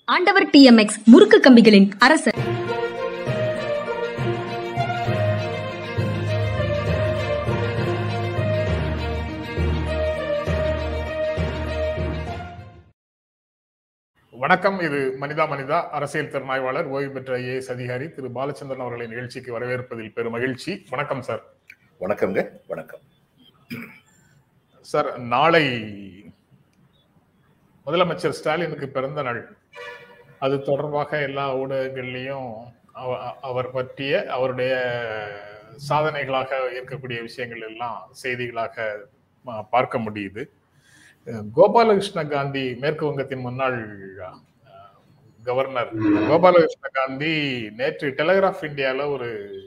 ஆண்டவர் டிஎம்எக்ஸ் முறுக்கு கம்பிகளின் அரசர் வணக்கம் இது மனிதா மனிதா அரசியல் திறனாய்வாளர் ஓய்வு பெற்ற ஐஏஎஸ் அதிகாரி திரு பாலச்சந்திரன் அவர்களின் நிகழ்ச்சிக்கு வரவேற்பதில் பெரும் மகிழ்ச்சி வணக்கம் சார் வணக்கம்ங்க வணக்கம் சார் நாளை முதலமைச்சர் ஸ்டாலினுக்கு பிறந்த நாள் அது தொடர்பாக எல்லா ஊடகங்கள்லையும் அவ- அவர் பற்றிய அவருடைய சாதனைகளாக இருக்கக்கூடிய விஷயங்கள் எல்லாம் செய்திகளாக ம- பார்க்க முடியுது அஹ் கோபாலகிருஷ்ண காந்தி மேற்கு வங்கத்தின் முன்னாள் அஹ், கவர்னர் கோபாலகிருஷ்ண காந்தி நேற்று டெலிகிராஃப் இந்தியால ஒரு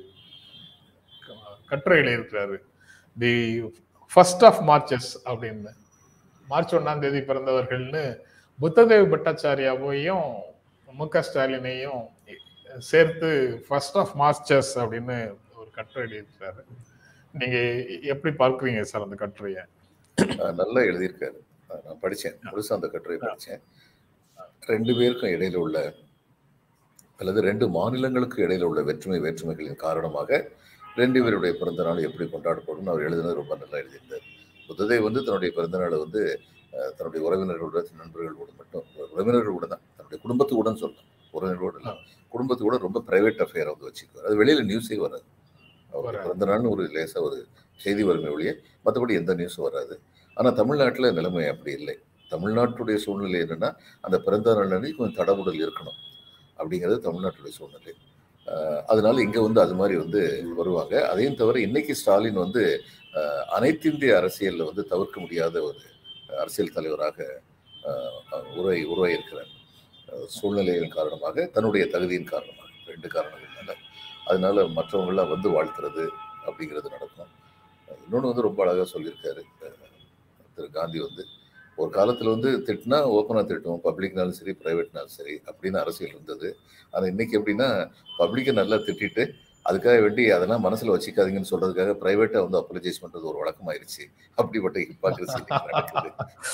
க- கட்டுரை எழுதியிருக்கிறாரு தி ஃபர்ஸ்ட் ஆஃப் மார்ச்சஸ் அப்படின்னு மார்ச் ஒண்ணாம் தேதி பிறந்தவர்கள்னு புத்ததேவ் பட்டாச்சாரியாவையும் மு க ஸ்டாலினையும் சேர்த்து ஃபர்ஸ்ட் ஆஃப் மார்ச்சஸ் அப்படின்னு ஒரு கட்டுரை எழுதியிருக்கிறாரு நீங்க எப்படி பார்க்குறீங்க சார் அந்த கட்டுரையை அஹ் நல்லா எழுதியிருக்காரு அஹ் நான் படிச்சேன் முழுசா அந்த கட்டுரை படிச்சேன் ரெண்டு பேருக்கும் இடையில உள்ள அல்லது ரெண்டு மாநிலங்களுக்கு இடையில உள்ள வேற்றுமை வேற்றுமைகளின் காரணமாக ரெண்டு பேருடைய பிறந்த நாள் எப்படி கொண்டாடப்படும் அவர் எழுதினது ரொம்ப நல்லா எழுதியிருந்தார் புத்ததேவ் வந்து தன்னுடைய பிறந்த நாளை வந்து அஹ், தன்னுடைய உறவினர்களோட நண்பர்களோட மட்டும் உறவினர்களோட தான் தன்னுடைய குடும்பத்துக்கூட சொல்லலாம் உறவினர்களோட இல்லை குடும்பத்துக்கூட ரொம்ப பிரைவேட் அஃபேரை வந்து வச்சுக்குவார் அது வெளியில நியூஸே வராது அவர் வராது. பிறந்த நாள்னு ஒரு லேசா ஒரு செய்தி வருமே ஒழிய மற்றபடி எந்த நியூஸும் வராது ஆனா தமிழ்நாட்டுல நிலைமை அப்படி இல்லை தமிழ்நாட்டுடைய சூழ்நிலை என்னன்னா அந்த பிறந்த நாள் அன்னைக்கு கொஞ்சம் தடபுடல் இருக்கணும் அப்படிங்கிறது தமிழ்நாட்டுடைய சூழ்நிலை ஆஹ் அதனால இங்க வந்து அது மாதிரி வந்து வருவாங்க அதையும் தவிர இன்னைக்கு ஸ்டாலின் வந்து ஆஹ் அனைத்திந்திய அரசியல்ல வந்து தவிர்க்க முடியாத ஒரு அரசியல் தலைவராக ஆஹ் உருவாகி உருவாகியிருக்கிறார் ஆஹ் சூழ்நிலையின் காரணமாக தன்னுடைய தகுதியின் காரணமாக ரெண்டு காரணங்கள்னால அதனால மற்றவங்களாம் வந்து வாழ்த்துறது அப்படிங்கிறது நடக்கும் இன்னொன்று வந்து ரொம்ப அழகாக சொல்லியிருக்காரு அஹ் திரு காந்தி வந்து ஒரு காலத்தில் வந்து திட்டினா ஓப்பனாக திட்டுவோம் பப்ளிக்னாலும் சரி ப்ரைவேட்னாலும் சரி அப்படின்னு அரசியல் இருந்தது ஆனால் இன்னைக்கு எப்படின்னா பப்ளிக்கை நல்லா திட்டிட்டு அதுக்காக வேண்டி அதெல்லாம் மனசில் வச்சுக்காதீங்கன்னு சொல்றதுக்காக ப்ரைவேட்டாக வந்து அப்பாலஜைஸ் பண்ணுறது ஒரு வழக்கமாயிருச்சு அப்படிப்பட்ட ஹிப்பாக்ரசி நடக்குது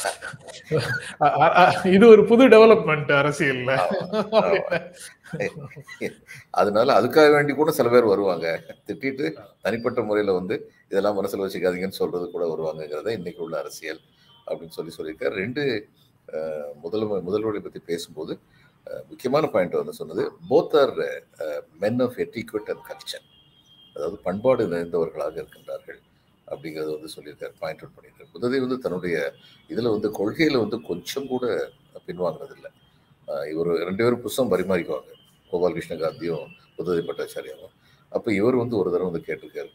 அ- அ- அ- இது ஒரு புது டெவலப்மெண்ட் அரசியல்ல ஆமா. அதனால அதுக்காக வேண்டி கூட சில பேர் வருவாங்க திட்டிட்டு தனிப்பட்ட முறையில வந்து இதெல்லாம் மனசுல வச்சுக்காதீங்கன்னு சொல்றது கூட வருவாங்கங்கிறத இன்னைக்கு உள்ள அரசியல் அப்படின்னு சொல்லி சொல்லியிருக்காரு ரெண்டு அஹ், முதல்வர் முதல்வரை பத்தி பேசும்போது அஹ், முக்கியமான பாயிண்ட் வந்து சொன்னது both are men of etiquette and culture அதாவது பண்பாடு நிறைந்தவர்களாக இருக்கின்றார்கள் அப்படிங்கிறத வந்து சொல்லியிருக்காரு பாயிண்ட் அவுட் பண்ணியிருக்காரு புததை வந்து தன்னுடைய இதுல வந்து கொள்கையில வந்து கொஞ்சம் கூட பின்வாங்கினது இல்லை இவர் ரெண்டு பேரும் புஸ்தகம் பரிமாறிக்குவாங்க கோபாலகிருஷ்ண காந்தியும் புததை பட்டாச்சாரியாவும் அப்போ இவர் வந்து ஒரு தடவை வந்து கேட்டிருக்காரு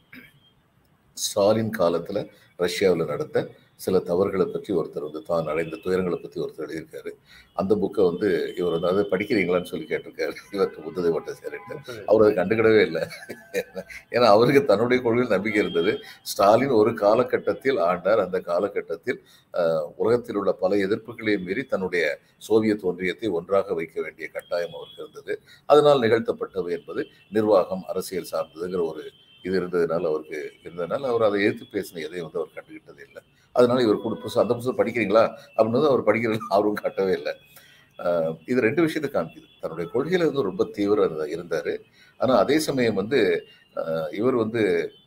ஸ்டாலின் காலத்துல ரஷ்யாவில் நடந்த சில தவறுகளை பற்றி ஒருத்தர் வந்து தான் அடைந்த துயரங்களை பற்றி ஒருத்தர் எழுதியிருக்காரு அந்த புக்கை வந்து இவர் வந்து அதை படிக்கிறீங்களான்னு சொல்லி கேட்டிருக்காரு இவருக்கு புத்ததை பட்டாச்சாரிட்டு அவர் அதை கண்டுக்கிடவே இல்லை ஏன்னா அவருக்கு தன்னுடைய கொள்கையில் நம்பிக்கை இருந்தது ஸ்டாலின் ஒரு காலகட்டத்தில் ஆண்டார் அந்த காலகட்டத்தில் அஹ், உலகத்தில் உள்ள பல எதிர்ப்புகளையும் மீறி தன்னுடைய சோவியத் ஒன்றியத்தை ஒன்றாக வைக்க வேண்டிய கட்டாயம் அவருக்கு இருந்தது அதனால் நிகழ்த்தப்பட்டவை என்பது நிர்வாகம் அரசியல் சார்ந்ததுங்கிற ஒரு இது இருந்ததுனால அவருக்கு இருந்ததுனால அவர் அதை எதிர்த்து பேசின எதையும் வந்து அவர் கண்டுகிட்டது இல்லை அதனால இவர் கூட புதுசு அந்த புதுசு படிக்கிறீங்களா அப்படின்னு அவர் படிக்கிறது அவரும் காட்டவே இல்லை ஆஹ் இது ரெண்டு விஷயத்தை காமிக்குது தன்னுடைய கொள்கையில வந்து ரொம்ப தீவிரம் இருந்தா- இருந்தாரு ஆனா அதே சமயம் வந்து ஆஹ் இவர் வந்து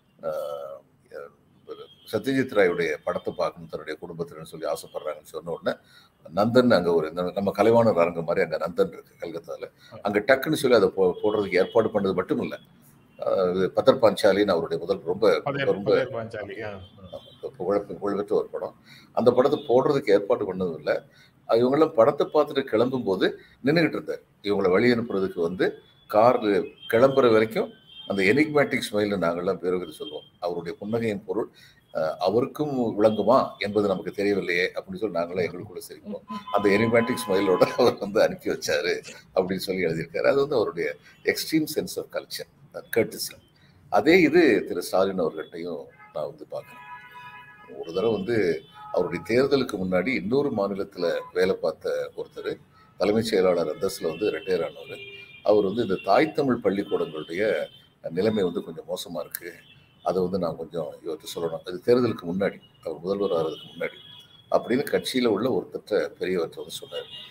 ஆஹ் ஒரு சத்யஜித் ராயுடைய படத்தை பார்க்கணும் தன்னுடைய குடும்பத்தினர்னு சொல்லி ஆசைப்படுறாங்கன்னு சொன்ன உடனே நந்தன் அங்க ஒரு நம்ம- நம்ம கலைவாணர் அரங்கம் மாதிரி அங்க நந்தன் இருக்கு கல்கத்தால அங்க டக்குன்னு சொல்லி அதை போ- போடுறதுக்கு ஏற்பாடு பண்ணது மட்டும் இல்லை பத்தர் பாஞ்சாலின்னு அவருடைய முதல் ரொம்ப பதேர் ரொம்ப பதேர் பாஞ்சாலி ஆ. புகழ் புகழ்பெற்ற ஒரு படம் அந்த படத்தை போடுறதுக்கு ஏற்பாடு பண்ணதும் இல்லை இவங்கெல்லாம் படத்தை பார்த்துட்டு கிளம்பும் போது நின்றுகிட்டு இருந்தார் இவங்களை வழி அனுப்புறதுக்கு வந்து கார் கிளம்புற வரைக்கும் அந்த எனிக்மேட்டிக் ஸ்மைல் நாங்கள்லாம் பேருகிறது சொல்லுவோம் அவருடைய புன்னகையின் பொருள் அஹ், அவருக்கும் விளங்குமா என்பது நமக்கு தெரியவில்லையே அப்படின்னு சொல்லி நாங்களே எங்களுக்குள்ள சிரிப்போம் அந்த எனிமேட்டிக் ஸ்மைலோட அவர் வந்து அனுப்பி வச்சாரு அப்படின்னு சொல்லி எழுதியிருக்காரு அது வந்து அவருடைய extreme sense of culture courtesy அதே இது திரு ஸ்டாலின் அவர்கள்ட்டையும் நான் வந்து பார்க்குறேன் ஒரு தடவை வந்து அவருடைய தேர்தலுக்கு முன்னாடி இன்னொரு மாநிலத்தில் வேலை பார்த்த ஒருத்தர் தலைமைச் செயலாளர் அந்தஸ்தில் வந்து ரிட்டையர் ஆனவர் அவர் வந்து இந்த தாய் தமிழ் பள்ளிக்கூடங்களுடைய நிலைமை வந்து கொஞ்சம் மோசமாக இருக்குது அதை வந்து நான் கொஞ்சம் இவர்கிட்ட சொல்லணும் அது தேர்தலுக்கு முன்னாடி அவர் முதல்வர் ஆகிறதுக்கு முன்னாடி அப்படின்னு கட்சியில் உள்ள ஒருத்தட்ட பெரியவர்கிட்ட வந்து சொன்னார்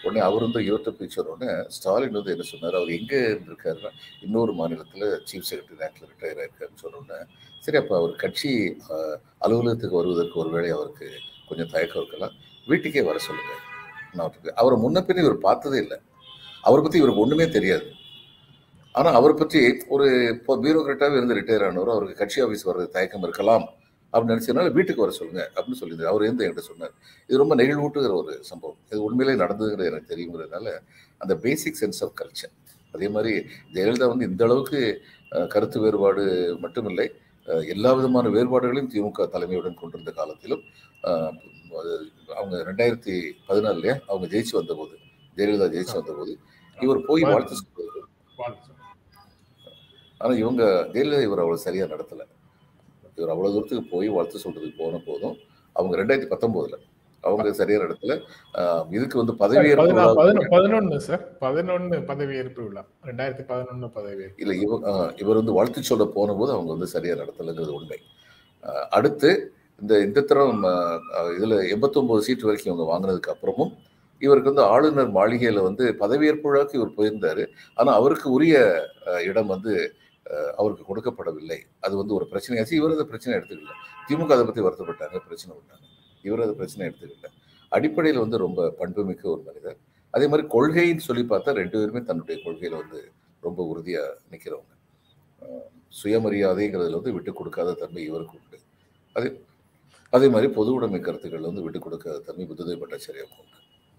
உடனே அவர் வந்து இவர்கிட்ட போய் சொன்ன உடனே ஸ்டாலின் வந்து என்ன சொன்னார் அவர் எங்கே இருந்திருக்காருன்னா இன்னொரு மாநிலத்தில் சீஃப் செக்ரட்டரி ரேங்க்ல ரிட்டையர் ஆயிருக்காருன்னு சொன்ன உடனே சரி அப்போ அவர் கட்சி அஹ், அலுவலகத்துக்கு வருவதற்கு ஒருவேளை அவருக்கு கொஞ்சம் தயக்கம் இருக்கலாம் வீட்டுக்கே வர சொல்லுங்க நான் அவருக்கு அவரை முன்ன பின்ன இவர் பார்த்ததே இல்லை அவரை பற்றி இவருக்கு ஒன்றுமே தெரியாது ஆனால் அவரை பற்றி ஒரு இப்போ பியூரோக்ராட்டாகவே இருந்து ரிட்டையர் ஆனவர் அவருக்கு கட்சி ஆஃபீஸ் வர்றது தயக்கம் இருக்கலாம் அப்படின்னு நினச்சதுனால வீட்டுக்கு வர சொல்லுங்க அப்படின்னு சொல்லியிருந்தார் அவர் இருந்து என்கிட்ட சொன்னார் இது ரொம்ப நெகிழ்வூட்டுகிற ஒரு சம்பவம் இது உண்மையிலே நடந்ததுங்கிறது எனக்கு தெரியுங்கிறதுனால அந்த பேசிக் சென்ஸ் ஆஃப் கல்ச்சர் அதே மாதிரி ஜெயலலிதா வந்து இந்த அளவுக்கு அஹ், கருத்து வேறுபாடு மட்டுமில்லை அஹ், எல்லா விதமான வேறுபாடுகளையும் திமுக தலைமையுடன் கொண்டிருந்த காலத்திலும் அஹ், அது அவங்க ரெண்டாயிரத்தி பதினாலுலயே அவங்க ஜெயிச்சு வந்தபோது ஜெயலலிதா ஜெயிச்சு வந்தபோது இவர் போய் வாழ்த்து சொல்றாரு வாழ்த்து. ஆனா இவங்க ஜெயலலிதா இவர் அவ்வளவு சரியா நடத்தல இவர் அவ்வளவு தூரத்துக்கு போய் வாழ்த்து சொல்றதுக்கு போன போதும் அவங்க ரெண்டாயிரத்தி பத்தொன்பதுல அவங்க சரியா நடத்தல ஆஹ் இதுக்கு வந்து பதவியேற்பு பதினா- விழா- பதினொ- பதினொன்னு சார் பதினொன்னு பதவியேற்பு விழா ரெண்டாயிரத்தி பதினொன்னு பதவியேற்பு இல்ல இவ ஆஹ் இவர் வந்து வாழ்த்து சொல்ல போன போது அவங்க வந்து சரியா நடத்தலைங்கிறது உண்மை ஆஹ் அடுத்து இந்த இந்த தரம் ஆஹ் ஆஹ் இதுல எண்பத்தொன்பது சீட் வரைக்கும் இவங்க வாங்கினதுக்கு அப்புறமும் இவருக்கு வந்து ஆளுநர் மாளிகையில வந்து பதவியேற்பு விழாக்கு இவர் போயிருந்தாரு ஆனா அவருக்கு உரிய ஆஹ் இடம் வந்து ஆஹ் அவருக்கு கொடுக்கப்படவில்லை அது வந்து ஒரு பிரச்சனையாச்சு இவர் அதை பிரச்சனை எடுத்துக்கல திமுக அதை பத்தி வருத்தப்பட்டாங்க பிரச்சனை பண்ணாங்க இவர் அதை பிரச்சனை எடுத்துக்கல அடிப்படையில் வந்து ரொம்ப பண்புமிக்க ஒரு மனிதர் அதே மாதிரி கொள்கைன்னு சொல்லி பார்த்தா ரெண்டு பேருமே தன்னுடைய கொள்கையில வந்து ரொம்ப உறுதியா நிக்கிறவங்க ஆஹ் சுயமரியாதைங்கிறதுல வந்து விட்டு கொடுக்காத தன்மை இவருக்கு உண்டு அதே அதே மாதிரி பொது உடைமை கருத்துக்கள் வந்து விட்டு கொடுக்காத தன்மை புதுதை பட்டாச்சாரியாவுக்கு உண்டு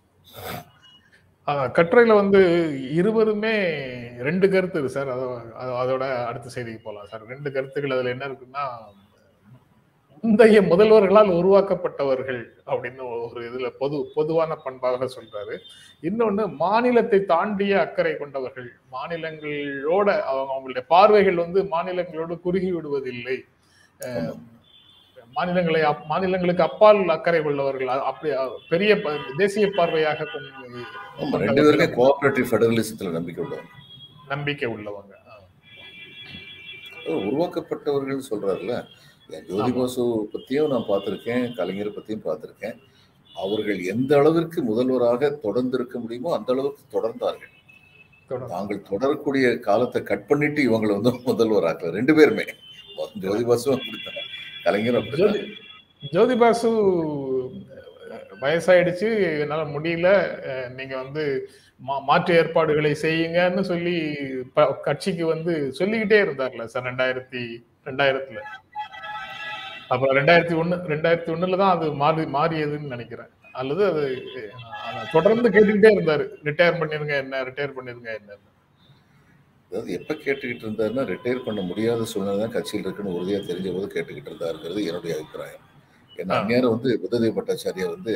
ஆஹ் கட்டுரையில வந்து இருவருமே ரெண்டு கருத்து இருக்கு சார் அதோ- அதோ- அதோட அடுத்த செய்திக்கு போகலாம் சார் ரெண்டு கருத்துக்கள் அதுல என்ன இருக்குன்னா முந்தைய முதல்வர்களால் உருவாக்கப்பட்டவர்கள் அப்படின்னு ஒரு இதுல பொது பொதுவான பண்பாக சொல்றாரு இன்னொன்னு மாநிலத்தை தாண்டிய அக்கறை கொண்டவர்கள் மாநிலங்களோட அவங்க அவங்களுடைய பார்வைகள் வந்து மாநிலங்களோடு குறுகி விடுவதில்லை அஹ் மாநிலங்களை அப்- மாநிலங்களுக்கு அப்பால் அக்கறை கொள்ளவர்கள் அ- அப்படி அ- பெரிய ப- தேசிய பார்வையாக கொண்டு- ஆமா ரெண்டு பேருமே கோஆபரேட்டிவ் ஃபெடரலிசத்துல நம்பிக்கை உள்ளவங்க நம்பிக்கை உள்ளவங்க அஹ் உருவாக்கப்பட்டவர்கள் சொல்றாருல்ல என் ஜோதி ஆமா. பாசு பத்தியும் நான் பார்த்திருக்கேன் கலைஞரை பத்தியும் பார்த்திருக்கேன் அவர்கள் எந்த அளவிற்கு முதல்வராக தொடர்ந்து இருக்க முடியுமோ அந்த அளவுக்கு தொடர்ந்தார்கள் தொடர்ந்து. தாங்கள் தொடரக்கூடிய காலத்தை கட் பண்ணிட்டு இவங்களை வந்து முதல்வர் ஆக்கல ரெண்டு பேருமே ஜோதி பாசுவும் அப்படித்தான் கலைஞரும் ஜோதி அப்படித்தான் ஜோதி பாசு அஹ், வயசாயிடுச்சு என்னால முடியல அஹ், நீங்க வந்து மா- மாற்று ஏற்பாடுகளை செய்யுங்கன்னு சொல்லி ப- கட்சிக்கு வந்து சொல்லிக்கிட்டே இருந்தார்ல சார் ரெண்டாயிரத்தி ரெண்டாயிரத்துல அப்புறம் ரெண்டாயிரத்தி ஒண்ணு ரெண்டாயிரத்தி ஒண்ணுல தான் அது மாறி மாறியதுன்னு நினைக்கிறேன் அல்லது அது அஹ், தொடர்ந்து கேட்டுக்கிட்டே இருந்தாரு ரிட்டையர் பண்ணிருங்க என்ன ரிட்டையர் பண்ணிருங்க என்ன அதாவது எப்ப கேட்டுக்கிட்டு இருந்தாருன்னா ரிட்டையர் பண்ண முடியாத சூழ்நிலை தான் கட்சியில் இருக்குன்னு உறுதியா தெரிஞ்ச போது கேட்டுக்கிட்டு இருந்தாருங்கிறது என்னுடைய அபிப்பிராயம் ஏன்னா ஆ. அந்நேரம் வந்து புத்ததேவ பட்டாச்சாரியா வந்து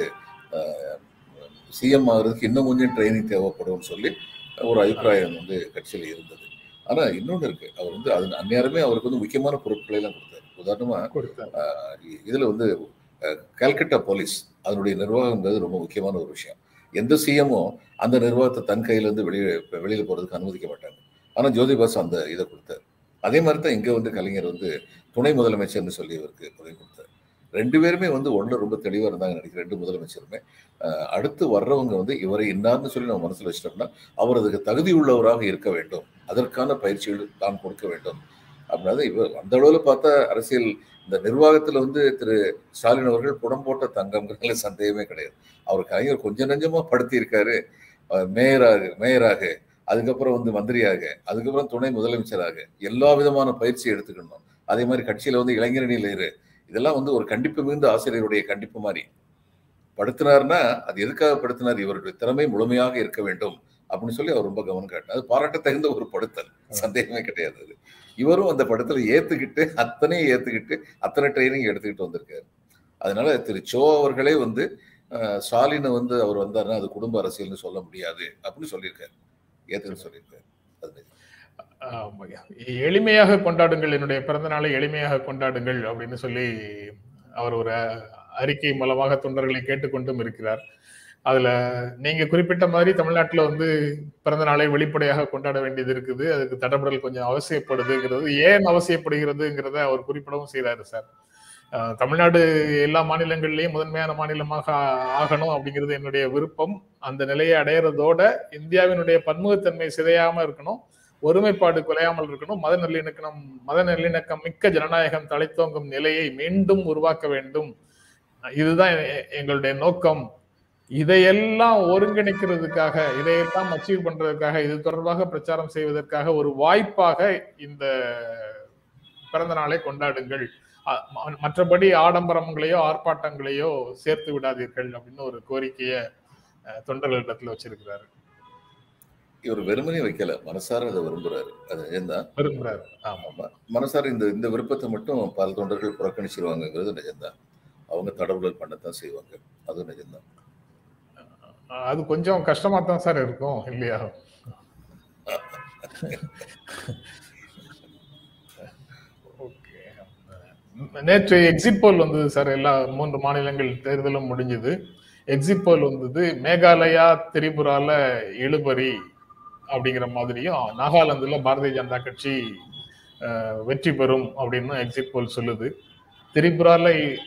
சிஎம் ஆகிறதுக்கு இன்னும் கொஞ்சம் ட்ரைனிங் தேவைப்படும்னு சொல்லி ஒரு அபிப்பிராயம் வந்து கட்சியில் இருந்தது ஆனா இன்னொன்று இருக்கு அவர் வந்து அது அந்நேரமே அவருக்கு வந்து முக்கியமான பொருட்களை எல்லாம் கொடுத்தாரு உதாரணமா கொடுத்தாரு ஆஹ் இதுல வந்து அஹ், கல்கட்டா போலீஸ் அதனுடைய நிர்வாகம்ங்கிறது ரொம்ப முக்கியமான ஒரு விஷயம் எந்த சிஎம்மும் அந்த நிர்வாகத்தை தன் கையில இருந்து வெளியே வெளியில போறதுக்கு அனுமதிக்க மாட்டாங்க ஆனா ஜோதி பாசு அந்த இதை கொடுத்தாரு அதே மாதிரி தான் இங்க வந்து கலைஞர் வந்து துணை முதலமைச்சர்னு சொல்லி இவருக்கு பதவி கொடுத்தாரு ரெண்டு பேருமே வந்து ஒண்ணு ரொம்ப தெளிவா இருந்தாங்க நினைக்கிறேன் ரெண்டு முதலமைச்சருமே ஆஹ் அடுத்து வர்றவங்க வந்து இவரை இன்னார்னு சொல்லி நம்ம மனசுல வச்சிட்டோம்னா அவர் அதுக்கு தகுதி உள்ளவராக இருக்க வேண்டும் அதற்கான பயிற்சிகள் தான் கொடுக்க வேண்டும் அப்படின்னா இவர் அந்த அளவுல பார்த்தா அரசியல் இந்த நிர்வாகத்துல வந்து திரு ஸ்டாலின் அவர்கள் புடம் போட்ட தங்கம்ங்கிறதுல சந்தேகமே கிடையாது அவர் கலைஞர் கொஞ்சம் நெஞ்சமா படுத்தி இருக்காரு அஹ் மேயராக மேயராக அதுக்கப்புறம் வந்து மந்திரியாக அதுக்கப்புறம் துணை முதலமைச்சராக எல்லா விதமான பயிற்சி எடுத்துக்கணும் அதே மாதிரி கட்சியில வந்து இளைஞரணியில இரு இதெல்லாம் வந்து ஒரு கண்டிப்பு மிகுந்த ஆசிரியருடைய கண்டிப்பு மாதிரி படுத்தினார்னா அது எதுக்காக படுத்தினார் இவருடைய திறமை முழுமையாக இருக்க வேண்டும் அப்படின்னு சொல்லி அவர் ரொம்ப கவனம் காட்டினார் அது பாராட்ட தகுந்த ஒரு படுத்தல் சந்தேகமே கிடையாது அது இவரும் அந்த படத்துல ஏத்துக்கிட்டு அத்தனையும் ஏத்துக்கிட்டு அத்தனை ட்ரைனிங் எடுத்துக்கிட்டு வந்திருக்காரு அதனால திரு சோ அவர்களே வந்து அஹ், ஸ்டாலினை வந்து அவர் வந்தாருன்னா அது குடும்ப அரசியல்னு சொல்ல முடியாது அப்படின்னு சொல்லியிருக்காரு ஏத்துக்கிட்டு சொல்லியிருக்காரு அது ஆமாய்யா. எளிமையாக கொண்டாடுங்கள் என்னுடைய பிறந்த நாளை எளிமையாக கொண்டாடுங்கள் அப்படின்னு சொல்லி அவர் ஒரு அறிக்கை மூலமாக தொண்டர்களை கேட்டுக்கொண்டும் இருக்கிறார் அதுல நீங்க குறிப்பிட்ட மாதிரி தமிழ்நாட்டுல வந்து பிறந்த நாளை வெளிப்படையாக கொண்டாட வேண்டியது இருக்குது அதுக்கு தடபடல் கொஞ்சம் அவசியப்படுதுங்கிறது ஏன் அவசியப்படுகிறதுங்கிறத அவர் குறிப்பிடவும் செய்றாரு சார் அஹ், தமிழ்நாடு எல்லா மாநிலங்கள்லயும் முதன்மையான மாநிலமாக ஆ- ஆகணும் அப்படிங்கிறது என்னுடைய விருப்பம் அந்த நிலையை அடையிறதோட இந்தியாவினுடைய பன்முகத்தன்மை சிதையாம இருக்கணும் ஒருமைப்பாடு குலையாமல் இருக்கணும் மத நல்லிணக்கம் மத நல்லிணக்கம் மிக்க ஜனநாயகம் தழைத்தோங்கும் நிலையை மீண்டும் உருவாக்க வேண்டும் இதுதான் எ- எங்களுடைய நோக்கம் இதையெல்லாம் ஒருங்கிணைக்கிறதுக்காக இதையெல்லாம் அச்சீவ் பண்றதுக்காக இது தொடர்பாக பிரச்சாரம் செய்வதற்காக ஒரு வாய்ப்பாக இந்த பிறந்த நாளை கொண்டாடுங்கள் அ- ம- மற்றபடி ஆடம்பரங்களையோ ஆர்ப்பாட்டங்களையோ சேர்த்து விடாதீர்கள் அப்படின்னு ஒரு கோரிக்கையை அஹ், தொண்டர்களிடத்துல வச்சிருக்கிறாரு இவர் வெறுமனே வைக்கல மனசார அதை விரும்புறாரு அது நிஜம்தான் விரும்புறாரு ஆமா ஆமா மனசார இந்த இந்த விருப்பத்தை மட்டும் பல தொண்டர்கள் புறக்கணிச்சிருவாங்கங்கிறது நிஜம்தான் அவங்க தடவுகள் பண்ணத்தான் செய்வாங்க அதுவும் நிஜம்தான் அது கொஞ்சம் கஷ்டமா தான் சார் இருக்கும் இல்லையா ஓகே நேற்று எக்ஸிட் போல் வந்தது சார் எல்லா மூன்று மாநிலங்கள் தேர்தலும் முடிஞ்சது எக்ஸிட் போல் வந்தது மேகாலயா திரிபுரால இழுபறி அப்படிங்கிற மாதிரியும் நாகாலாந்துல பாரதிய ஜனதா கட்சி அஹ், வெற்றி பெறும் அப்படின்னு எக்ஸிட் போல் சொல்லுது திரிபுரால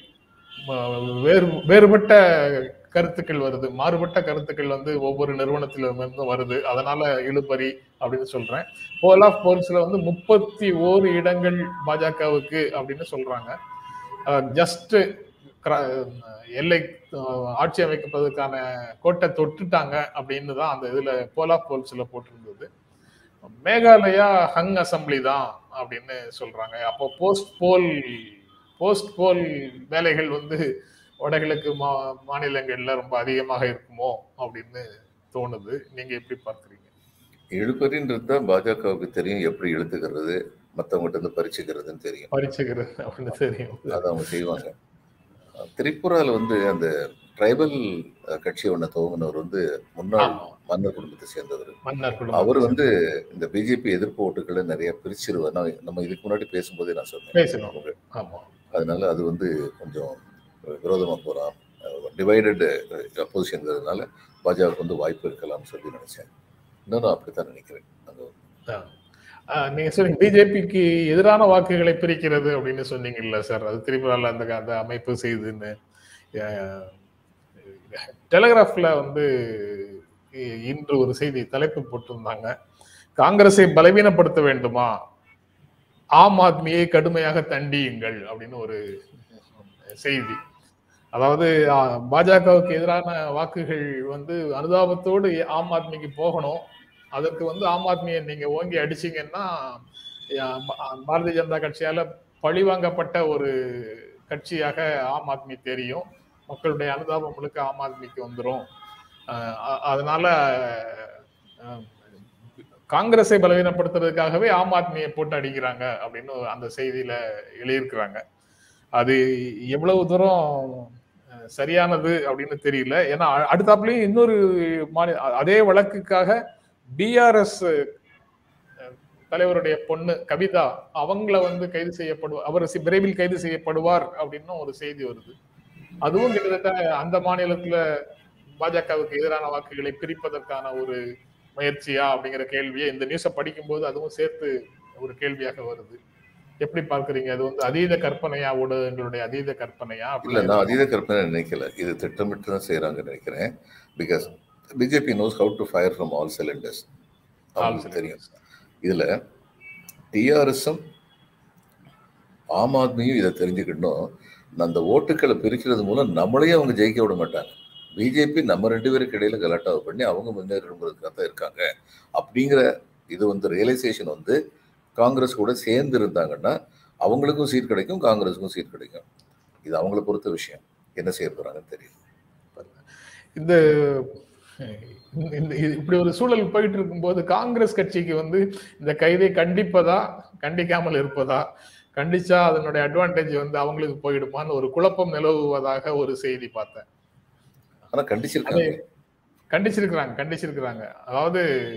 ம- வேறு வேறுபட்ட கருத்துக்கள் வருது மாறுபட்ட கருத்துக்கள் வந்து ஒவ்வொரு நிறுவனத்திலிருந்தும் வருது அதனால இழுபறி அப்படின்னு சொல்றேன் போல் ஆஃப் போல்ஸ்ல வந்து முப்பத்தி ஓரு இடங்கள் பாஜகவுக்கு அப்படின்னு சொல்றாங்க ஜஸ்ட் எல்லை அஹ், ஆட்சி அமைக்கப்பதற்கான கோட்டை தொட்டுட்டாங்க அப்படின்னு தான் அந்த இதுல போல் ஆஃப் போல்ஸ்ல போட்டிருந்தது மேகாலயா ஹங் அசம்பிளி தான் அப்படின்னு சொல்றாங்க அப்போ போஸ்ட் போல் போஸ்ட் போல் வேலைகள் வந்து வடகிழக்கு மா மாநிலங்கள்ல ரொம்ப அதிகமாக இருக்குமோ அப்படின்னு தோணுது நீங்க எப்படி பார்க்கறீங்க இழுப்பறின்றது தான் பாஜகவுக்கு தெரியும் எப்படி இழுத்துக்கிறது மற்றவங்ககிட்ட இருந்து பறிச்சுக்கிறதுன்னு தெரியும் பறிச்சுக்கிறது அப்படின்னு தெரியும் அதை அவங்க செய்வாங்க திரிபுரால வந்து அந்த ட்ரைபல் கட்சி ஒன்று துவங்கினவர் வந்து முன்னாள் ஆமா. மன்னர் குடும்பத்தை சேர்ந்தவர் மன்னர் குடும்பம் அவர் வந்து இந்த பிஜேபி எதிர்ப்பு ஓட்டுகளை நிறைய பிரிச்சிருவார் நான் நம்ம இதுக்கு முன்னாடி பேசும்போதே நான் சொன்னேன் பேசணும் ஆமா அதனால அது வந்து கொஞ்சம் விரோதமா போறான் டிவைடட் அப்போசிஷன்ங்கிறதுனால பாஜகவுக்கு வந்து வாய்ப்பு இருக்கலாம்னு சொல்லி நினைச்சேன் இன்னும் அப்படித்தான் நினைக்கிறேன் அது ஆஹ் நீங்க சொன்னீங்க பிஜேபிக்கு எதிரான வாக்குகளை பிரிக்கிறது அப்படின்னு சொன்னீங்கல்ல சார் அது திரிபுரால அந்த அந்த அமைப்பு செய்யுதுன்னு ஆஹ் டெலிகிராஃப்ல வந்து இ- இன்று ஒரு செய்தி தலைப்பு போட்டிருந்தாங்க காங்கிரஸை பலவீனப்படுத்த வேண்டுமா ஆம் ஆத்மியை கடுமையாக தண்டியுங்கள் அப்படின்னு ஒரு செய்தி அதாவது ஆஹ், பாஜகவுக்கு எதிரான வாக்குகள் வந்து அனுதாபத்தோடு ஆம் ஆத்மிக்கு போகணும் அதற்கு வந்து ஆம் ஆத்மியை நீங்க ஓங்கி அடிச்சீங்கன்னா அஹ், பா- பாரதிய ஜனதா கட்சியால பழிவாங்கப்பட்ட ஒரு கட்சியாக ஆம் ஆத்மி தெரியும் மக்களுடைய அனுதாபம் முழுக்க ஆம் ஆத்மிக்கு வந்துடும் அதனால அஹ், காங்கிரஸை பலவீனப்படுத்துறதுக்காகவே ஆம் ஆத்மியை போட்டு அடிக்கிறாங்க அப்படின்னு அந்த செய்தியில எழுதியிருக்கிறாங்க அது எவ்வளவு தூரம் அஹ், சரியானது அப்படின்னு தெரியல ஏன்னா அ- அடுத்தாப்புலயும் இன்னொரு மாநில அ- அதே வழக்குக்காக பிஆர்எஸ் தலைவருடைய பொண்ணு கவிதா அவங்கள வந்து கைது செய்யப்படுவார் அவர் சி- விரைவில் கைது செய்யப்படுவார் அப்படின்னு ஒரு செய்தி வருது அதுவும் கிட்டத்தட்ட அந்த மாநிலத்துல பாஜகவுக்கு எதிரான வாக்குகளை பிரிப்பதற்கான ஒரு முயற்சியா அப்படிங்கிற கேள்வியை இந்த நியூஸை படிக்கும்போது அதுவும் சேர்த்து ஒரு கேள்வியாக வருது எப்படி பார்க்கறீங்க அது வந்து அதீத கற்பனையா ஊடகங்களுடைய அதீத கற்பனையா இல்ல அப்படி நான் அதீத கற்பனை நினைக்கல இது திட்டமிட்டு தான் செய்யறாங்கன்னு நினைக்கிறேன் because BJP knows how to fire from all cylinders அவங்களுக்கு தெரியும் இதுல டிஆர்எஸும் ஆம் ஆத்மியும் இதை தெரிஞ்சுக்கணும் அந்த ஓட்டுக்களை பிரிக்கிறது மூலம் நம்மளையும் அவங்க ஜெயிக்க விட மாட்டாங்க பிஜேபி நம்ம ரெண்டு பேருக்கு இடையில கலாட்டாவை பண்ணி அவங்க முன்னேறணுங்கிறதுக்காக தான் இருக்காங்க அப்படிங்கிற இது வந்து ரியலைசேஷன் வந்து காங்கிரஸ் கூட சேர்ந்து இருந்தாங்கன்னா அவங்களுக்கும் சீட் கிடைக்கும் காங்கிரஸுக்கும் சீட் கிடைக்கும் இது அவங்கள பொறுத்த விஷயம் என்ன செய்ய போறாங்கன்னு தெரியும் இந்த இந்த- இந்த- இது- இப்படி ஒரு சூழல் போயிட்டு இருக்கும்போது காங்கிரஸ் கட்சிக்கு வந்து இந்த கைதை கண்டிப்பதா கண்டிக்காமல் இருப்பதா கண்டிச்சா அதனுடைய அட்வான்டேஜ் வந்து அவங்களுக்கு போயிடுமான்னு ஒரு குழப்பம் நிலவுவதாக ஒரு செய்தி பார்த்தேன் ஆனா கண்டிச்சிருக்காங்க கண்டிச்சிருக்கிறாங்க கண்டிச்சிருக்கிறாங்க அதாவது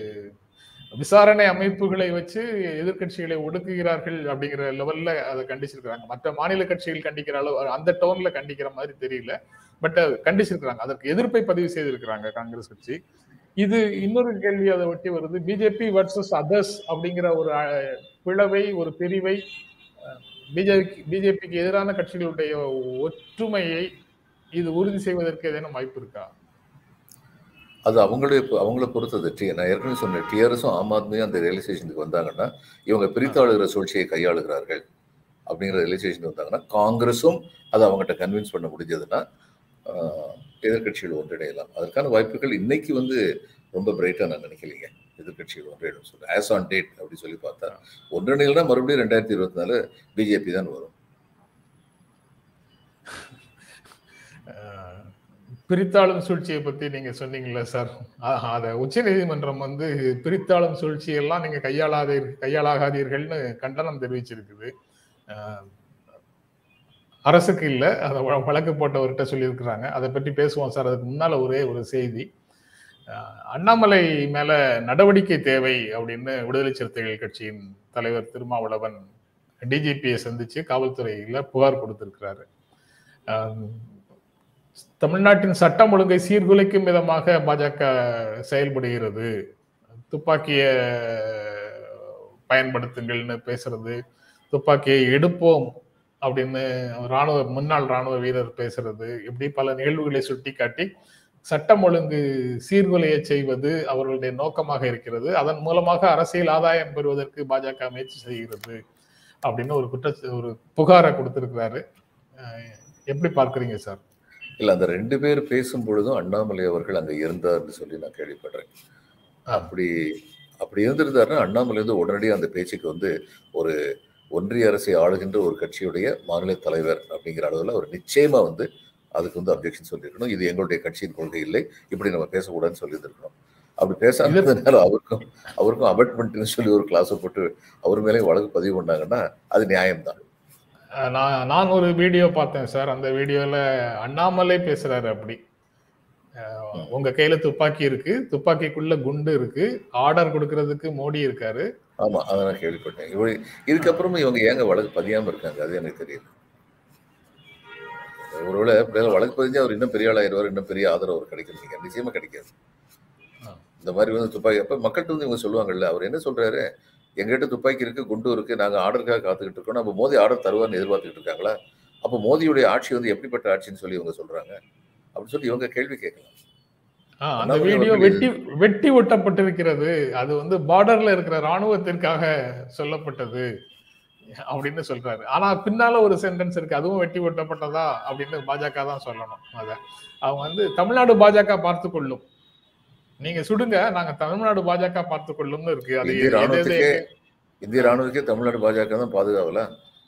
விசாரணை அமைப்புகளை வச்சு எதிர்க்கட்சிகளை ஒடுக்குகிறார்கள் அப்படிங்கிற லெவல்ல அதை கண்டிச்சிருக்கிறாங்க மற்ற மாநில கட்சிகள் கண்டிக்கிற அளவு அந்த டோன்ல கண்டிக்கிற மாதிரி தெரியல பட் கண்டிச்சிருக்கிறாங்க அதற்கு எதிர்ப்பை பதிவு செய்திருக்கிறாங்க காங்கிரஸ் கட்சி இது இன்னொரு கேள்வி அதை ஒட்டி வருது பிஜேபி வர்சஸ் அதர்ஸ் அப்படிங்கிற ஒரு அஹ், பிளவை ஒரு பிரிவை அஹ், பிஜேபி பிஜேபிக்கு எதிரான கட்சிகளுடைய ஒற்றுமையை இது உறுதி செய்வதற்கு ஏதேனும் வாய்ப்பு இருக்கா அது அவங்களே அவங்கள பொறுத்தது டி நான் ஏற்கனவே சொன்னேன் டிஆர்எஸும் ஆம் ஆத்மியும் அந்த ரியலைசேஷனுக்கு வந்தாங்கன்னா இவங்க பிரித்தாளுகிற சூழ்ச்சியை கையாளுகிறார்கள் அப்படிங்கிற ரியலைசேஷன் வந்தாங்கன்னா காங்கிரஸும் அதை அவங்ககிட்ட கன்வின்ஸ் பண்ண முடிஞ்சதுன்னா எதிர்கட்சிகள் ஒன்றிணையலாம் அதற்கான வாய்ப்புகள் இன்னைக்கு வந்து ரொம்ப பிரைட்டாக நான் நினைக்கலைங்க எதிர்கட்சிகள் ஒன்றிணையும் சொல்றேன் ஆஸ் ஆன் டேட் அப்படி சொல்லி பார்த்தா ஒன்றிணையில்னா மறுபடியும் ரெண்டாயிரத்தி இருபத்தி நாலு பிஜேபி தான் வரும் பிரித்தாளும் சூழ்ச்சியை பத்தி நீங்க சொன்னீங்கல்ல சார் அத உச்ச நீதிமன்றம் வந்து பிரித்தாளும் சூழ்ச்சியெல்லாம் நீங்க கையாளாதீ கையாளாகாதீர்கள்னு கண்டனம் தெரிவிச்சிருக்குது அரசுக்கு இல்லை அதை வழக்கு போட்டவர்கிட்ட சொல்லியிருக்கிறாங்க அதை பற்றி பேசுவோம் சார் அதுக்கு முன்னால ஒரே ஒரு செய்தி அண்ணாமலை மேல நடவடிக்கை தேவை அப்படின்னு விடுதலை சிறுத்தைகள் கட்சியின் தலைவர் திருமாவளவன் டிஜிபியை சந்திச்சு காவல்துறையில புகார் கொடுத்திருக்கிறாரு தமிழ்நாட்டின் சட்டம் ஒழுங்கை சீர்குலைக்கும் விதமாக பாஜக செயல்படுகிறது துப்பாக்கிய பயன்படுத்துங்கள்னு பேசுறது துப்பாக்கியை எடுப்போம் அப்படின்னு ராணுவ முன்னாள் ராணுவ வீரர் பேசுறது இப்படி பல நிகழ்வுகளை சுட்டி காட்டி சட்டம் ஒழுங்கு சீர்குலைய செய்வது அவர்களுடைய நோக்கமாக இருக்கிறது அதன் மூலமாக அரசியல் ஆதாயம் பெறுவதற்கு பாஜக முயற்சி செய்கிறது அப்படின்னு ஒரு குற்ற ஒரு புகாரை கொடுத்திருக்கிறாரு எப்படி பார்க்குறீங்க சார் இல்ல அந்த ரெண்டு பேர் பேசும் பொழுதும் அண்ணாமலை அவர்கள் அங்க இருந்தார்னு சொல்லி நான் கேள்விப்படுறேன் அப்படி அப்படி இருந்திருந்தாருன்னா அண்ணாமலை வந்து உடனடியாக அந்த பேச்சுக்கு வந்து ஒரு ஒன்றிய அரசை ஆளுகின்ற ஒரு கட்சியுடைய மாநில தலைவர் அப்படிங்கிற அளவில் அவர் நிச்சயமா வந்து அதுக்கு வந்து அப்ஜெக்ஷன் சொல்லியிருக்கணும் இது எங்களுடைய கட்சியின் கொள்கை இல்லை இப்படி நம்ம பேசக்கூடாதுன்னு சொல்லியிருந்திருக்கணும் அப்படி பேசாததுனால அவருக்கும் அவருக்கும் அபட்மெண்ட்னு சொல்லி ஒரு கிளாஸை போட்டு அவர் மேலே வழக்கு பதிவு பண்ணாங்கன்னா அது நியாயம்தான் நான் நான் ஒரு வீடியோ பார்த்தேன் சார் அந்த வீடியோல அண்ணாமலை பேசுறாரு அப்படி உங்க கையில துப்பாக்கி இருக்கு துப்பாக்கிக்குள்ள குண்டு இருக்கு ஆர்டர் கொடுக்கறதுக்கு மோடி இருக்காரு ஆமா அதை நான் கேள்விப்பட்டேன் இவ இதுக்கப்புறமும் இவங்க ஏங்க வழக்கு பதியாம இருக்காங்க அது எனக்கு தெரியல ஒருவேளை இப்படியாவது வழக்கு பதிஞ்சு அவர் இன்னும் பெரிய ஆளாயிருவார் இன்னும் பெரிய ஆதரவு அவர் கிடைக்கிறீங்க நிச்சயமா கிடைக்காது இந்த மாதிரி வந்து துப்பாக்கி அப்ப மக்கள்கிட்ட வந்து இவங்க சொல்லுவாங்கல்ல அவர் என்ன சொல்றாரு எங்ககிட்ட துப்பாக்கி இருக்கு குண்டு இருக்கு நாங்க ஆர்டருக்காக காத்துக்கிட்டு இருக்கோம் நம்ம மோதி ஆர்டர் தருவார்னு எதிர்பார்த்துக்கிட்டு இருக்காங்களா அப்போ மோதியுடைய ஆட்சி வந்து எப்படிப்பட்ட ஆட்சின்னு சொல்லி இவங்க சொல்றாங்க அப்படின்னு சொல்லி இவங்க கேள்வி கேட்கலாம் அந்த வீடியோ வெட்டி வெட்டி ஒட்டப்பட்டிருக்கிறது அது வந்து பார்டர்ல இருக்கிற ராணுவத்திற்காக சொல்லப்பட்டது அப்படின்னு சொல்றாரு ஆனா பின்னால ஒரு சென்டென்ஸ் இருக்கு அதுவும் வெட்டி ஒட்டப்பட்டதா அப்படின்னு பாஜக தான் சொல்லணும் அத அவங்க வந்து தமிழ்நாடு பாஜக பார்த்து கொள்ளும் நீங்க சுடுங்க நாங்க தமிழ்நாடு பாஜக பார்த்து கொள்ளும்னு இருக்கு அது இந்திய ராணுவத்துக்கே இந்திய ராணுவத்துக்கே தமிழ்நாடு பாஜக தான் பாதுகாவல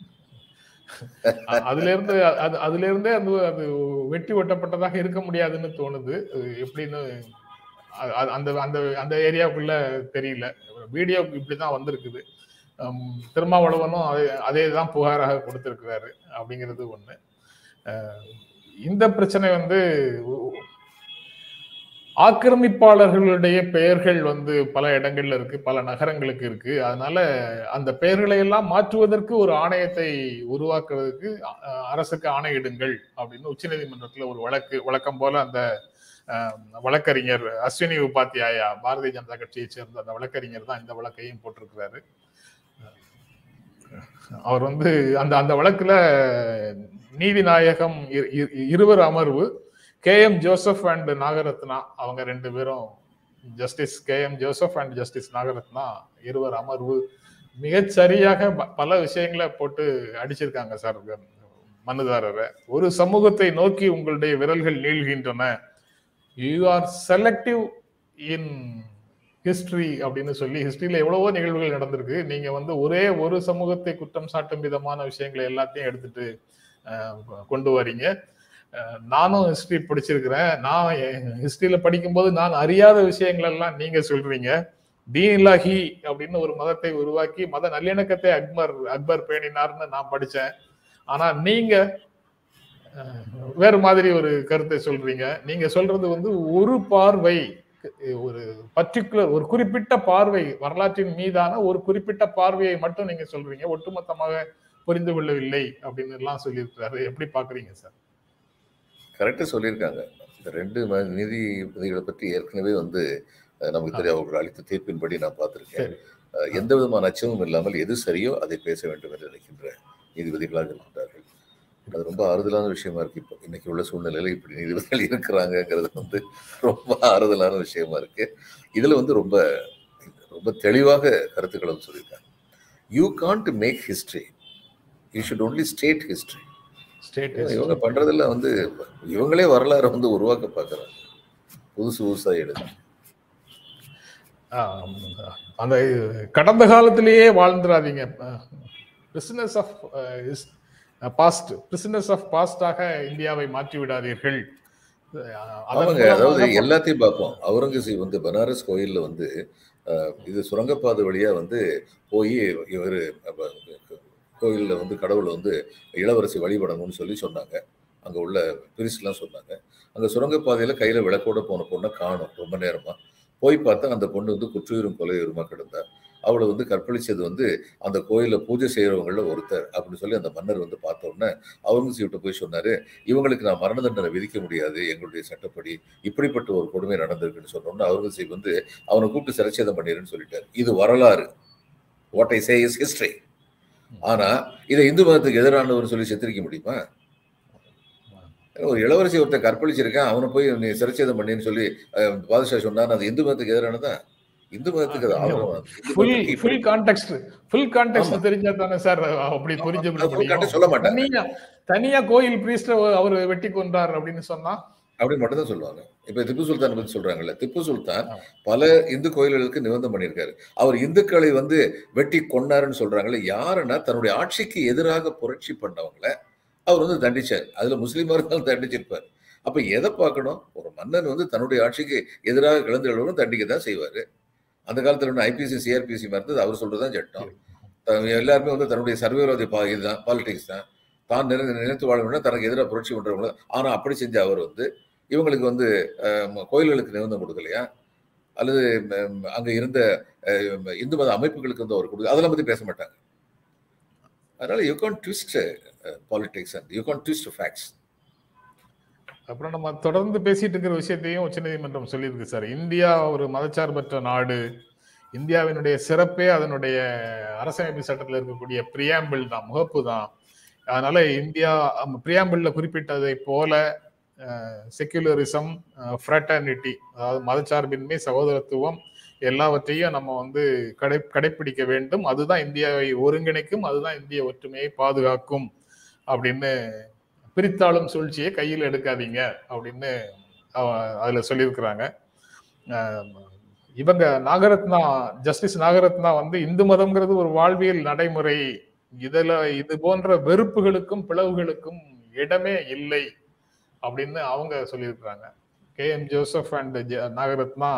அதுல இருந்து அது அதுல இருந்தே அது அது வெட்டி ஒட்டப்பட்டதாக இருக்க முடியாதுன்னு தோணுது எப்படின்னு அந்த அந்த அந்த ஏரியாவுக்குள்ள தெரியல வீடியோ இப்படிதான் வந்திருக்குது திருமாவளவனும் அதே அதே தான் புகாராக கொடுத்திருக்கிறாரு அப்படிங்கிறது ஒண்ணு இந்த பிரச்சனை வந்து ஆக்கிரமிப்பாளர்களுடைய பெயர்கள் வந்து பல இடங்கள்ல இருக்கு பல நகரங்களுக்கு இருக்கு அதனால அந்த பெயர்களை எல்லாம் மாற்றுவதற்கு ஒரு ஆணையத்தை உருவாக்குறதுக்கு அரசுக்கு ஆணையிடுங்கள் அப்படின்னு உச்சநீதிமன்றத்துல ஒரு வழக்கு வழக்கம் போல அந்த வழக்கறிஞர் அஸ்வினி உபாத்தியாயா பாரதிய ஜனதா கட்சியை சேர்ந்த அந்த வழக்கறிஞர் தான் இந்த வழக்கையும் போட்டிருக்கிறாரு அவர் வந்து அந்த அந்த வழக்குல நீதிநாயகம் இருவர் அமர்வு K M Joseph and Nagarathna அவங்க ரெண்டு பேரும் justice K M Joseph and justice Nagarathna இருவர் அமர்வு மிகச் சரியாக பல விஷயங்களை போட்டு அடிச்சிருக்காங்க சார் மனுதாரரை ஒரு சமூகத்தை நோக்கி உங்களுடைய விரல்கள் நீள்கின்றன you are selective in history அப்படின்னு சொல்லி ஹிஸ்டரியில எவ்வளவோ நிகழ்வுகள் நடந்திருக்கு நீங்க வந்து ஒரே ஒரு சமூகத்தை குற்றம் சாட்டும் விதமான விஷயங்களை எல்லாத்தையும் எடுத்துட்டு கொண்டு வரீங்க நானும் ஹிஸ்டரி படிச்சிருக்கிறேன் நான் ஹிஸ்டரியில படிக்கும்போது நான் அறியாத விஷயங்கள் எல்லாம் நீங்க சொல்றீங்க தீனில்லாஹி அப்படின்னு ஒரு மதத்தை உருவாக்கி மத நல்லிணக்கத்தை அக்பர் அக்பர் பேணினார்னு நான் படிச்சேன் ஆனா நீங்க வேறு மாதிரி ஒரு கருத்தை சொல்றீங்க நீங்க சொல்றது வந்து ஒரு பார்வை ஒரு பர்டிகுலர் ஒரு குறிப்பிட்ட பார்வை வரலாற்றின் மீதான ஒரு குறிப்பிட்ட பார்வையை மட்டும் நீங்க சொல்றீங்க ஒட்டுமொத்தமாக புரிந்து கொள்ளவில்லை அப்படின்னு எல்லாம் சொல்லியிருக்கிறாரு எப்படி பாக்குறீங்க சார் கரெக்டா சொல்லியிருக்காங்க இந்த ரெண்டு நீதிபதிகளை பற்றி ஏற்கனவே வந்து நமக்கு தெரியும் அவர்கள் அளித்த தீர்ப்பின்படி நான் பார்த்திருக்கேன் எந்த விதமான அச்சமும் இல்லாமல் எது சரியோ அதை பேச வேண்டும் என்று நினைக்கின்ற நீதிபதிகளாக இருக்கிறார்கள் அது ரொம்ப ஆறுதலான விஷயமா இருக்கு இப்போ இன்னைக்கு உள்ள சூழ்நிலையில இப்படி நீதிபதிகள் இருக்கிறாங்கங்கிறது வந்து ரொம்ப ஆறுதலான விஷயமா இருக்கு இதுல வந்து ரொம்ப ரொம்ப தெளிவாக கருத்துக்களை வந்து சொல்லியிருக்காங்க you can't make history you should only state history state இவங்க பண்றதுல வந்து இவங்களே வரலாறு வந்து உருவாக்க பார்க்கறாங்க புதுசு புதுசா எடுத்து அந்த கடந்த காலத்திலேயே வாழ்ந்துடாதீங்க business of past business of பாஸ்டாக இந்தியாவை மாற்றி விடாதீர்கள் அதன் ஆமாங்க மூலமாக அதாவது எல்லாத்தையும் பார்ப்போம் அவுரங்கசீப் வந்து பனாரஸ் கோயில்ல வந்து அஹ், இது சுரங்கப்பாதை வழியா வந்து போய் இவர் கோயில்ல வந்து கடவுளை வந்து இளவரசி வழிபடணும்னு சொல்லி சொன்னாங்க அங்க உள்ள பிரிஸ்லாம் சொன்னாங்க அங்க சுரங்கப்பாதையில கையில விளக்கோட போன பொண்ணை காணும் ரொம்ப நேரமா போய் பார்த்தா அந்த பொண்ணு வந்து குற்றுயிரும் கொலையுருமா கிடந்தா அவளை வந்து கற்பழிச்சது வந்து அந்த கோயில பூஜை செய்யறவங்கள ஒருத்தர் அப்படின்னு சொல்லி அந்த மன்னர் வந்து பார்த்த உடனே அவுரங்கசீப்கிட்ட போய் சொன்னாரு இவங்களுக்கு நான் மரண தண்டனை விதிக்க முடியாது எங்களுடைய சட்டப்படி இப்படிப்பட்ட ஒரு கொடுமை நடந்திருக்குன்னு சொன்னோம்னா அவுரங்கசீப் வந்து அவனை கூப்பிட்டு சிரச்சேதம் பண்ணிடுன்னு சொல்லிட்டாரு இது வரலாறு what I say is history ஆனா இதை இந்து மதத்துக்கு எதிரானவர் சொல்லி சித்தரிக்க முடியுமா ஒரு இளவரசி ஒருத்தன் கற்பழிச்சிருக்கான் அவனை போய் நீ சிரச்சேதம் பண்ணின்னு சொல்லி அஹ், பாதுஷா சொன்னான் அது இந்து மதத்துக்கு எதிரானதா இந்து மதத்துக்கு அது ஆதரவானது. இந்து ஃபுல் மதத்துக்கு ஃபுல் கான்டெக்ட் ஃபுல் கான்டெக்ட் ஆமா. தெரிஞ்சா தானே சார் அப்படி புரிஞ்சு அது full context சொல்ல மாட்டாங்க. தனியா தனியா கோயில் பிரீஸ்ட அவர் வெட்டி கொன்றார் அப்படின்னு சொன்னா அப்படின்னு மட்டும் தான் சொல்லுவாங்க இப்ப திப்பு சுல்தான் பத்தி சொல்றாங்கல்ல திப்பு சுல்தான் ஆ. பல இந்து கோயில்களுக்கு நிபந்தம் பண்ணியிருக்காரு அவர் இந்துக்களை வந்து வெட்டி கொன்னாருன்னு சொல்றாங்கல்ல யாருன்னா தன்னுடைய ஆட்சிக்கு எதிராக புரட்சி பண்ணவங்கள அவர் வந்து தண்டிச்சார் அதுல முஸ்லீமா இருந்தாலும் தண்டிச்சிருப்பார் அப்ப எதை பார்க்கணும் ஒரு மன்னன் வந்து தன்னுடைய ஆட்சிக்கு எதிராக கலந்துகளும் தண்டிக்க தான் செய்வாரு அந்த காலத்துல ஒன்று ஐபிசி சிஆர்பிசி மாதிரி அவர் சொல்றதுதான் சட்டம் த- எல்லாருமே வந்து தன்னுடைய சர்வேரோதி பா இதுதான் பாலிடிக்ஸ் தான் தான் நினை நினைத்து வாழ வேண்டும் தனக்கு எதிராக புரட்சி பண்றவங்க ஆனா அப்படி செஞ்ச அவர் வந்து இவங்களுக்கு வந்து அஹ், ம- கோயில்களுக்கு நிபந்தம் கொடுக்கலையா அல்லது ம், அங்க இருந்த அஹ், இந்து மத அமைப்புகளுக்கு வந்து அவர் கொடுக்க அதெல்லாம் பத்தி பேச மாட்டாங்க அதனால you can twist politics and you can twist facts அப்புறம் நம்ம தொடர்ந்து பேசிட்டு இருக்கிற விஷயத்தையும் உச்சநீதிமன்றம் சொல்லியிருக்கு சார் இந்தியா ஒரு மதச்சார்பற்ற நாடு இந்தியாவினுடைய சிறப்பே அதனுடைய அரசமைப்பு சட்டத்தில் இருக்கக்கூடிய பிரியாம்பிள் தான் முகப்பு தான் அதனால இந்தியா பிரியாம்பிள்ல குறிப்பிட்டதை போல செக்யுலரிசம் ஃப்ரட்டர்னிட்டி அதாவது மதச்சார்பின்மை சகோதரத்துவம் எல்லாவற்றையும் நம்ம வந்து கடை கடைப்பிடிக்க வேண்டும் அதுதான் இந்தியாவை ஒருங்கிணைக்கும் அதுதான் இந்திய ஒற்றுமையை பாதுகாக்கும் அப்படின்னு பிரித்தாளும் சூழ்ச்சியை கையில் எடுக்காதீங்க அப்படின்னு அவ- அதுல சொல்லியிருக்கிறாங்க அஹ் இவங்க நாகரத்னா ஜஸ்டிஸ் நாகரத்னா வந்து இந்து மதம்ங்கிறது ஒரு வாழ்வியல் நடைமுறை இதுல இது போன்ற வெறுப்புகளுக்கும் பிளவுகளுக்கும் இடமே இல்லை அப்படின்னு அவங்க சொல்லியிருக்கிறாங்க K M Joseph and Nagarathna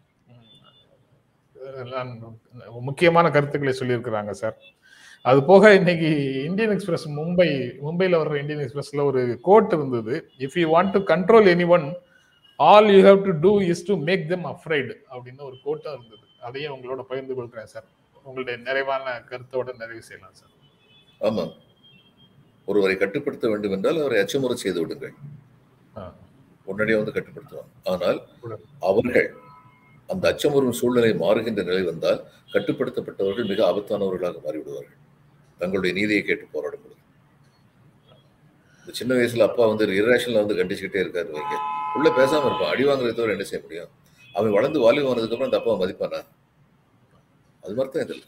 உம், எல்லாம் முக்கியமான கருத்துக்களை சொல்லியிருக்கிறாங்க சார் அது போக இன்னைக்கு இந்தியன் எக்ஸ்பிரஸ் மும்பை மும்பையில் வர்ற இந்தியன் எக்ஸ்பிரஸ்ல ஒரு கோட் இருந்தது if you want to control any one all you have to do is to make them afraid அப்படின்னு ஒரு கோட்டும் இருந்தது அதையும் உங்களோட பகிர்ந்து கொள்கிறேன் சார் உங்களுடைய நிறைவான கருத்தோட நிறைவு செய்யலாம் சார் ஆமாம் ஒருவரை கட்டுப்படுத்த வேண்டும் என்றால் அவரை அச்சமுறை செய்து விடுங்கள் ஆ. உடனடியாக வந்து கட்டுப்படுத்துவாங்க ஆனால் உடனே. அவர்கள் அந்த அச்சமுறும் சூழ்நிலை மாறுகின்ற நிலை வந்தால் கட்டுப்படுத்தப்பட்டவர்கள் மிக ஆபத்தானவர்களாக மாறிவிடுவார்கள் தங்களுடைய நீதியை கேட்டு போராடும் பொழுது இந்த சின்ன வயசுல அப்பா வந்து இரேஷன்ல வந்து கண்டிச்சுக்கிட்டே இருக்காரு வைங்க உள்ள பேசாம இருப்பான் அடி வாங்குறதை தவிர என்ன செய்ய முடியும் அவன் வளர்ந்து வாலிபம் வந்ததுக்கு அப்புறம் அந்த அப்பாவை மதிப்பானா அது மாதிரி தான் இதில்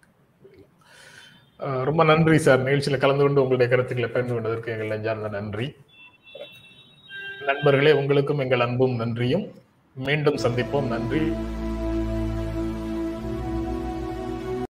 அஹ் ரொம்ப நன்றி சார் நிகழ்ச்சியில கலந்து கொண்டு உங்களுடைய கருத்துக்களை பகிர்ந்து கொண்டதற்கு எங்கள் நெஞ்சார்ந்த நன்றி நண்பர்களே உங்களுக்கும் எங்கள் அன்பும் நன்றியும் மீண்டும் சந்திப்போம் நன்றி